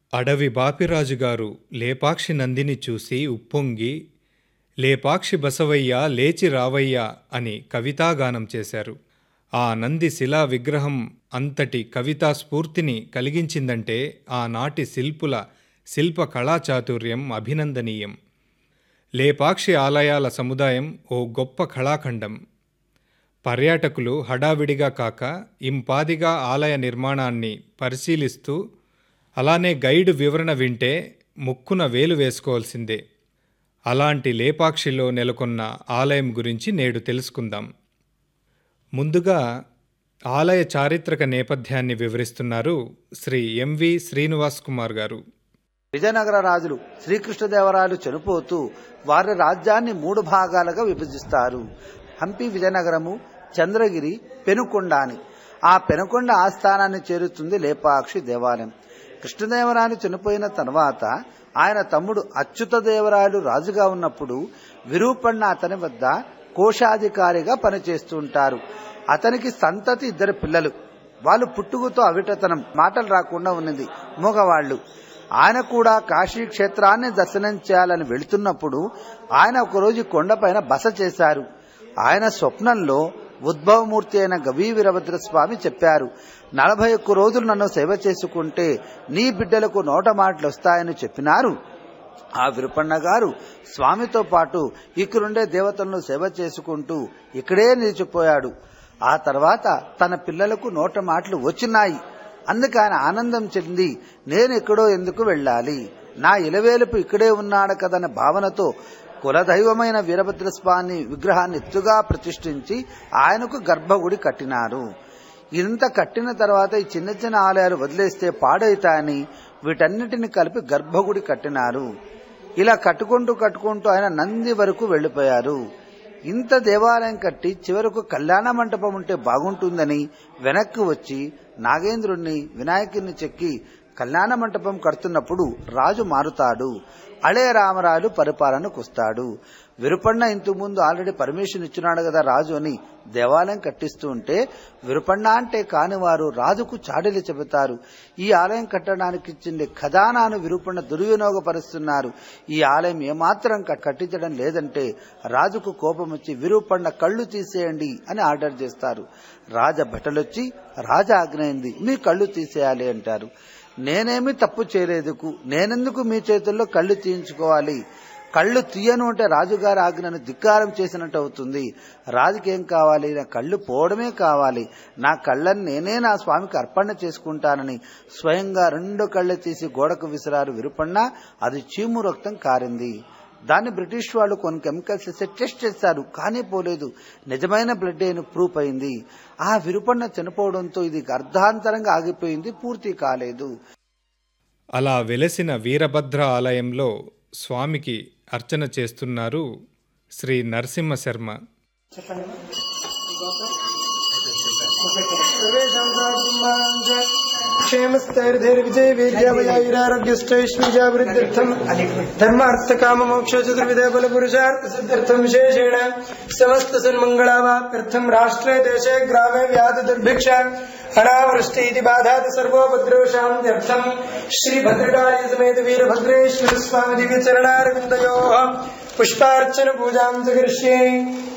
అడవి బాపిరాజుగారు లేపాక్షి నందిని చూసి ఉప్పొంగి లేపాక్షి బసవయ్య లేచి రావయ్యా అని కవితాగానం చేశారు ఆ నంది శిలా విగ్రహం అంతటి కవితా స్ఫూర్తిని కలిగించిందంటే ఆనాటి శిల్పుల శిల్ప కళాచాతుర్యం అభినందనీయం లేపాక్షి ఆలయాల సముదాయం ఓ గొప్ప కళాఖండం పర్యాటకులు హడావిడిగా కాక ఇంపాదిగా ఆలయ నిర్మాణాన్ని పరిశీలిస్తూ అలానే గైడ్ వివరణ వింటే ముక్కున వేలు వేసుకోవాల్సిందే అలాంటి లేపాక్షిలో నెలకొన్న ఆలయం గురించి నేడు తెలుసుకుందాం ముందుగా ఆలయ చారిత్రక నేపథ్యాన్ని వివరిస్తున్నారు శ్రీ ఎంవి శ్రీనివాస్ కుమార్ గారు విజయనగర రాజులు శ్రీకృష్ణదేవరాయలు చనిపోతూ వారి రాజ్యాన్ని మూడు భాగాలుగా విభజిస్తారు హంపి విజయనగరము చంద్రగిరి పెనుకొండ అని ఆ పెనుకొండ ఆస్థానాన్ని చేరుతుంది లేపాక్షి దేవాలయం కృష్ణదేవరాయలు చనిపోయిన తర్వాత ఆయన తమ్ముడు అచ్యుతదేవరాయలు రాజుగా ఉన్నప్పుడు విరూపಣ್ణ అతని వద్ద కోశాధికారిగా పనిచేస్తుంటారు అతనికి సంతతి ఇద్దరు పిల్లలు వాళ్ళు పుట్టుకతో అవిటతనం మాటలు రాకుండా ఉన్నది మగవాళ్లు ఆయన కూడా కాశీ క్షేత్రాన్ని దర్శనం చేయాలని వెళుతున్నప్పుడు ఆయన ఒకరోజు కొండపైన బస చేశారు ఆయన స్వప్నంలో ఉద్భవమూర్తి అయిన గవీ వీరభద్ర స్వామి చెప్పారు నలభై ఒక్క రోజులు నన్ను సేవ చేసుకుంటే నీ బిడ్డలకు నోట మాటలు వస్తాయని చెప్పినారు ఆ విరుపన్న గారు స్వామితో పాటు ఇక్కడుండే దేవతలను సేవ చేసుకుంటూ ఇక్కడే నిలిచిపోయాడు ఆ తర్వాత తన పిల్లలకు నోట మాటలు వచ్చినాయి అందుకు ఆయన ఆనందం చెంది నేను ఎక్కడో ఎందుకు వెళ్ళాలి నా ఇలవేలుపు ఇక్కడే ఉన్నాడు కదన్న భావనతో కులదైవమైన వీరభద్రస్వామి విగ్రహాన్ని ఎత్తుగా ప్రతిష్ఠించి ఆయనకు గర్భగుడి కట్టినారు ఇంత కట్టిన తర్వాత ఈ చిన్న చిన్న ఆలయాలు వదిలేస్తే పాడైతాయని వీటన్నిటిని కలిపి గర్భగుడి కట్టినారు ఇలా కట్టుకుంటూ కట్టుకుంటూ ఆయన నంది వరకు వెళ్లిపోయారు ఇంత దేవాలయం కట్టి చివరకు కళ్యాణ మంటపం ఉంటే బాగుంటుందని వెనక్కి వచ్చి నాగేంద్రుణ్ణి వినాయకుడిని చెక్కి కళ్యాణ మంటపం కడుతున్నప్పుడు రాజు మారుతాడు అళే రామరాజు పరిపాలనకు వస్తాడు విరుపಣ್ణ ఇంతకు ముందు ఆల్రెడీ పర్మిషన్ ఇచ్చినాడు కదా రాజు అని దేవాలయం కట్టిస్తూ ఉంటే విరుపಣ್ణ అంటే కాని వారు రాజుకు చాడీలు చెబుతారు ఈ ఆలయం కట్టడానికి ఇచ్చిండే ఖజానాను విరుపಣ್ణ దుర్వినియోగపరుస్తున్నారు ఈ ఆలయం ఏమాత్రం కట్- కట్టించడం లేదంటే రాజుకు కోపం వచ్చి విరూపಣ್ణ కళ్ళు తీసేయండి అని ఆర్డర్ చేస్తారు రాజ భటలొచ్చి రాజ ఆజ్ఞయింది మీ కళ్ళు తీసేయాలి అంటారు నేనేమి తప్పు చేయలేదుకు నేనెందుకు మీ చేతుల్లో కళ్ళు తీయించుకోవాలి కళ్ళు తీయను అంటే రాజుగారి ఆజ్ఞను ధిక్కారం చేసినట్టు అవుతుంది రాజుకేం కావాలి నా కళ్ళు పోవడమే కావాలి నా కళ్ళని నేనే నా స్వామికి అర్పణ చేసుకుంటానని స్వయంగా రెండు కళ్ళు తీసి గోడకు విసిరారు విరుపಣ್ణ అది చీము రక్తం కారింది దాన్ని బ్రిటిష్ వాళ్ళు కొన్ని కెమికల్స్ ఇస్తే టెస్ట్ చేశారు కానీ పోలేదు నిజమైన బ్లడ్ అని ప్రూఫ్ అయింది ఆ విరుపಣ್ణ చనిపోవడంతో ఇది అర్ధాంతరంగా ఆగిపోయింది పూర్తి కాలేదు అలా వెలసిన వీరభద్ర ఆలయంలో స్వామికి అర్చన చేస్తున్నారు శ్రీ నరసింహ శర్మ क्षेमस्थैर्धैर्विजय वीर्यावयायुरारोग्यष्टैश्वर्यावृद्ध्यर्थम् धर्मार्थकाममोक्ष चतुर्विधे बलपुरुषार्थ सिद्ध्यर्थम् विशेषेण समस्त सन्मङ्गलावाप्यर्थम् राष्ट्रे देशे ग्रामे व्याध दुर्भिक्ष अनावृष्टि इति बाधात् सर्वोपद्रोषान्त्यर्थम् श्रीभद्रकाली समेत वीरभद्रेश्वर स्वामी दिव्यचरणारविन्दयोः पुष्पार्चन पूजाम् च करिष्ये